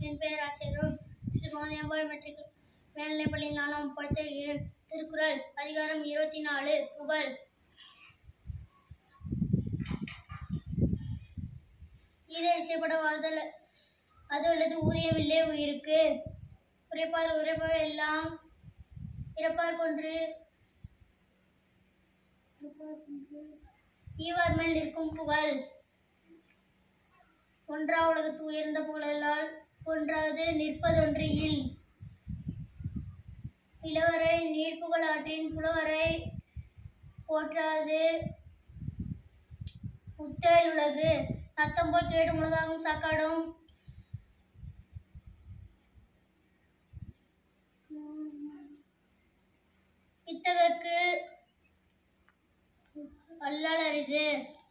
என் பெயர் ஆசிரியரும் ஸ்ரீ கோனியாம்பாள் மெட்ரிக் மேல்நிலைப்பள்ளியில் நாலாம் படித்திருக்கிறேன் திருக்குறள் அதிகாரம் இருபத்தி நாலு புகழ் இதை இசைப்பட வாழ்தல் அது அல்லது ஊதியமில்லை உயிருக்கு உரைப்பார் உரைப்பவை எல்லாம் இறப்பார் கொன்று ஈவார் மேல் நிற்கும் புகழ் ஒன்றா உலகத்து உயர்ந்த புகழால் ஒன்றாவது நிற்பதொன்று இல் இளவரை நீர்ப்புகழ் ஆற்றின் புலவரை போற்றாது புத்தேல் உலகு நத்தம் போல் கேடும் உலகாகும் சாக்காடும் இத்தகற்கு அல்லல் அரிது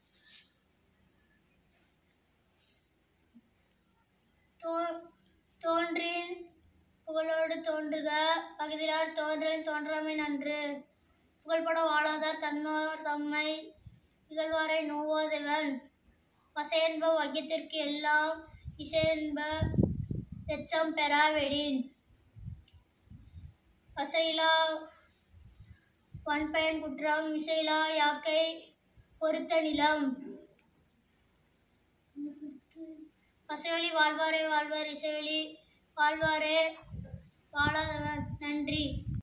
தோ- தோன்றின் புகழோடு தோன்றுக பகுதியார் தோன்றேன் தோன்றாமை நன்று புகழ்பட வாழாதார் தன்னோர் தம்மை இகழ்வாரை நோவாதவன் வசையென்ப வையத்திற்கு எல்லாம் இசையென்ப எச்சம் பெறாவெடின் வசையிலா வன்பயன் குற்றம் இசையிலா யாக்கை பொறுத்த நிலம் பசைவழி வாழ்வாரே வாழ்வார் இசைவழி வாழ்வாரே வாழாதவர் நன்றி